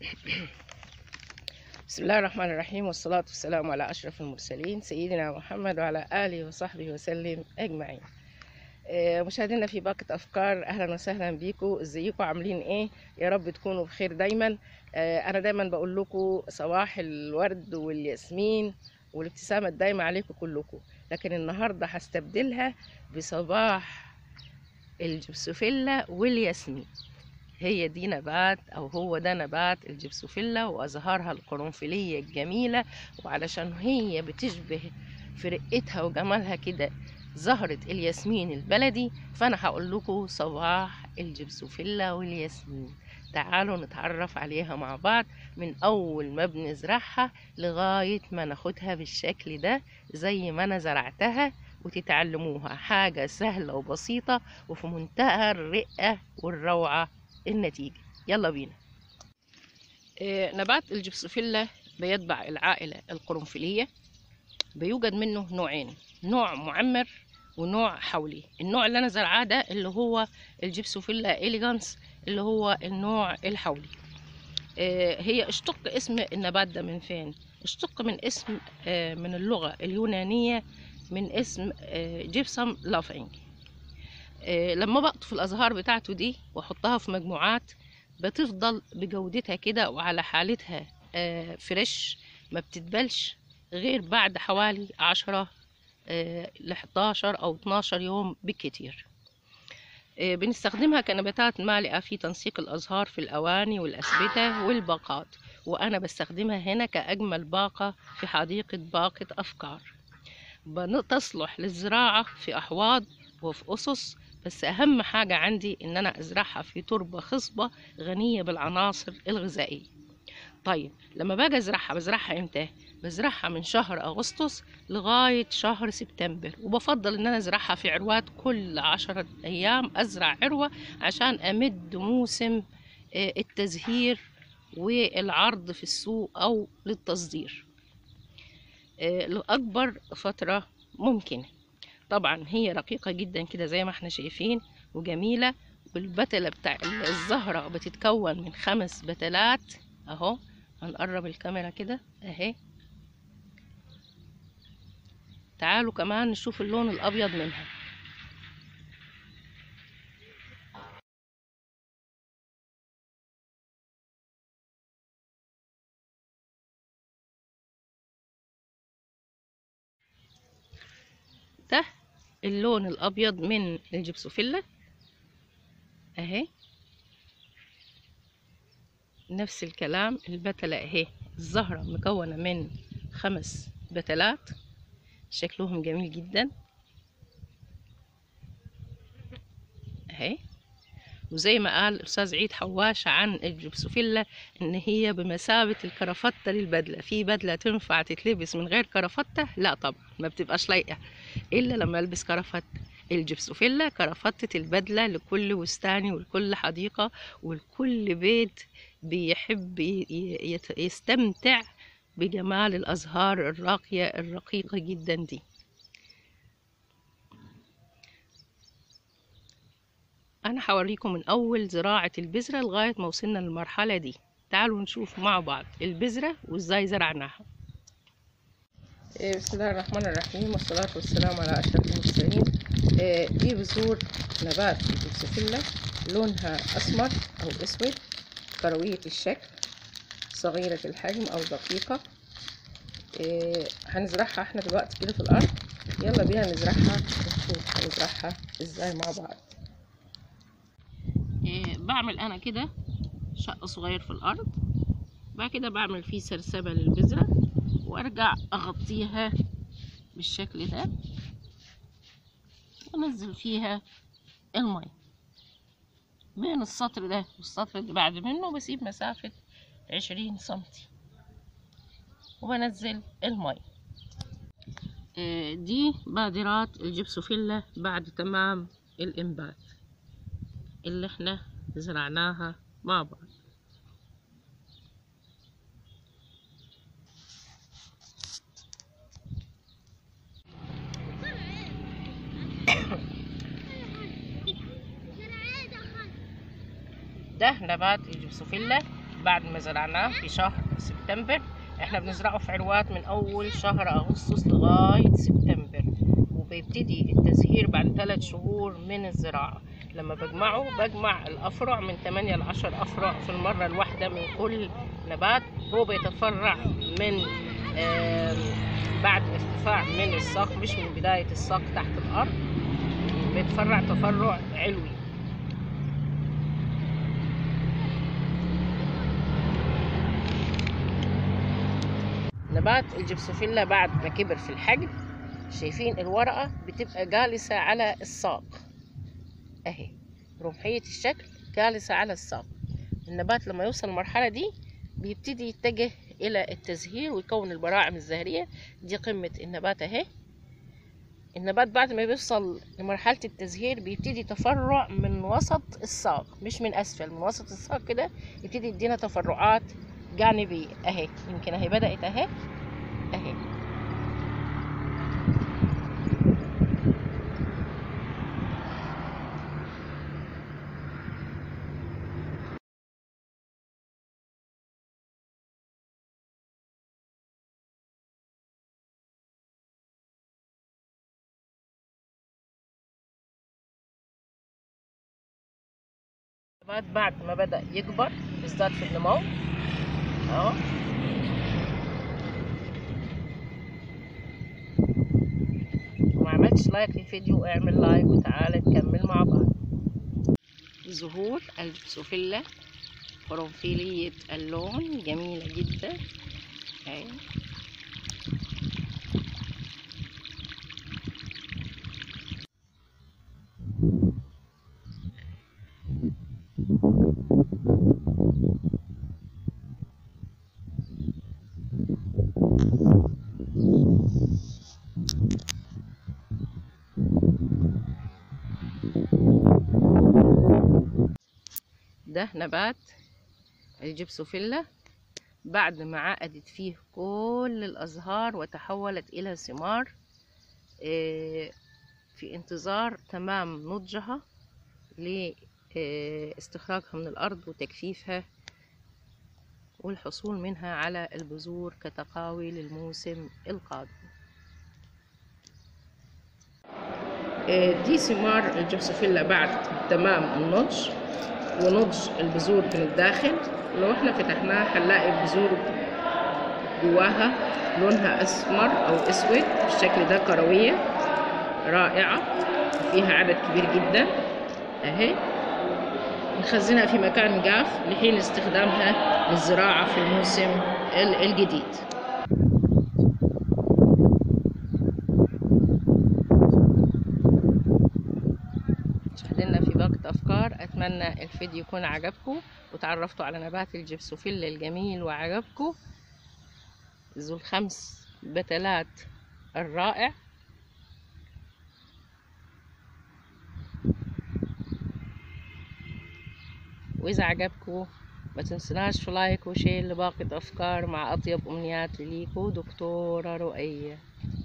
بسم الله الرحمن الرحيم والصلاة والسلام على أشرف المرسلين سيدنا محمد وعلى آله وصحبه وسلم أجمعين آه، مشاهدينا في باقة أفكار أهلا وسهلا بيكم ازيكم عاملين إيه يا رب تكونوا بخير دايما آه، أنا دايما بقول لكم صباح الورد والياسمين والابتسامة الدايمة عليكم كلكم لكن النهاردة هستبدلها بصباح الجبسوفيلا والياسمين هي دي نبات او هو ده نبات الجبسوفيلا وازهارها القرنفليه الجميله وعلشان هي بتشبه في رقتها وجمالها كده زهرة الياسمين البلدي فانا هقول لكم صباح الجبسوفيلا والياسمين تعالوا نتعرف عليها مع بعض من اول ما بنزرعها لغايه ما ناخدها بالشكل ده زي ما انا زرعتها وتتعلموها حاجه سهله وبسيطه وفي منتهى الرقه والروعه النتيجة يلا بينا آه، نبات الجبسوفيلا بيتبع العائلة القرنفلية بيوجد منه نوعين نوع معمر ونوع حولي النوع اللي انا زرعاه ده اللي هو الجبسوفيلا إليجانس اللي هو النوع الحولي آه، هي اشتق اسم النبات ده من فين اشتق من اسم آه، من اللغة اليونانية من اسم جيبسم لافينج آه، لما بقطف الازهار بتاعته دي واحطها في مجموعات بتفضل بجودتها كده وعلى حالتها آه، فريش ما بتتبلش غير بعد حوالي عشرة ل 11 او 12 يوم بالكتير آه، بنستخدمها كنباتات مالئة في تنسيق الأزهار في الأواني والأسبتة والباقات وأنا بستخدمها هنا كأجمل باقة في حديقة باقة أفكار بن- تصلح للزراعة في أحواض وفي أسس بس أهم حاجة عندي إن أنا أزرعها في تربة خصبة غنية بالعناصر الغذائية طيب لما باجي أزرعها بزرعها إمتى؟ بزرعها من شهر أغسطس لغاية شهر سبتمبر وبفضل إن أنا أزرعها في عروات كل عشرة أيام أزرع عروة عشان أمد موسم آه، التزهير والعرض في السوق أو للتصدير آه، لأكبر فترة ممكنة طبعا هي رقيقة جدا كده زي ما احنا شايفين وجميلة والبتلة بتاع الزهرة بتتكون من خمس بتلات اهو هنقرب الكاميرا كده اهي تعالوا كمان نشوف اللون الابيض منها ده اللون الابيض من الجبسوفيلا اهي نفس الكلام البتلة اهي الزهرة مكونة من خمس بتلات شكلهم جميل جدا اهي وزي ما قال الاستاذ عيد حواش عن الجبسوفيلا ان هي بمثابه الكرافته للبدله في بدله تنفع تتلبس من غير كرافته لا طبعا ما بتبقاش لايقه الا لما البس كرافته الجبسوفيلا كرافتة البدلة لكل وستاني ولكل حديقة ولكل بيت بيحب ي- يت- يستمتع بجمال الأزهار الراقية الرقيقة جدا دي أنا هوريكم من أول زراعة البذرة لغاية ما وصلنا للمرحلة دي تعالوا نشوف مع بعض البذرة وإزاي زرعناها بسم الله الرحمن الرحيم والصلاة والسلام على أشرف المرسلين آه، دي بذور نبات الجبسوفيلا لونها أسمر أو أسود كروية الشكل صغيرة الحجم أو دقيقة آه، هنزرعها احنا دلوقتي كده في الأرض يلا بينا نزرعها ونشوف هنزرعها ازاي مع بعض آه، بعمل أنا كده شق صغير في الأرض بعد كده بعمل فيه سرسبة للبذرة وارجع اغطيها بالشكل ده وانزل فيها المي بين السطر ده والسطر اللي بعد منه بسيب مسافة عشرين سنتي وبنزل المي آه، دي بادرات الجبسوفيلا بعد تمام الإنبات اللي احنا زرعناها مع بعض ده نبات الجبسوفيلا بعد ما زرعناه في شهر سبتمبر احنا بنزرعه في عروات من اول شهر اغسطس لغاية سبتمبر وبيبتدي التزهير بعد ثلاث شهور من الزراعة لما بجمعه بجمع الافرع من 8 ل 10 افرع في المرة الواحدة من كل نبات هو بيتفرع من آم، بعد ارتفاع من الساق مش من بداية الساق تحت الأرض بيتفرع تفرع علوي نبات الجبسوفيلا بعد ما كبر في الحجم شايفين الورقة بتبقى جالسة على الساق اهي رمحية الشكل جالسة على الساق النبات لما يوصل المرحلة دي بيبتدي يتجه إلى التزهير ويكون البراعم الزهرية دي قمة النبات اهي النبات بعد ما بيوصل لمرحلة التزهير بيبتدي تفرع من وسط الساق مش من أسفل من وسط الساق كده يبتدي يدينا تفرعات جانبية اهي يمكن اهي بدأت اهي اهي النبات بعد ما بدأ يكبر يزداد في النمو اهو وما عملتش لايك للفيديو اعمل لايك وتعالى نكمل مع بعض زهور السوفيلا قرنفيلية اللون جميلة جدا اهي ده نبات الجبسوفيلا بعد ما عقدت فيه كل الأزهار وتحولت إلى ثمار آه، في انتظار تمام نضجها لاستخراجها من الأرض وتجفيفها والحصول منها على البذور كتقاوي للموسم القادم آه، دي ثمار الجبسوفيلا بعد تمام النضج ونضج البذور من الداخل لو احنا فتحناها هنلاقي البذور جواها لونها اسمر او اسود بالشكل ده كروية رائعة فيها عدد كبير جدا اهي نخزنها في مكان جاف لحين استخدامها للزراعة في الموسم ال- الجديد شاهدنا في باقة أفكار أتمنى الفيديو يكون عجبكم وتعرفتوا على نبات الجبسوفيلا الجميل وعجبكم ذو الخمس بتلات الرائع وإذا عجبكم ما تنسوناش في لايك وشير لباقة أفكار مع أطيب أمنيات ليكو دكتورة رؤية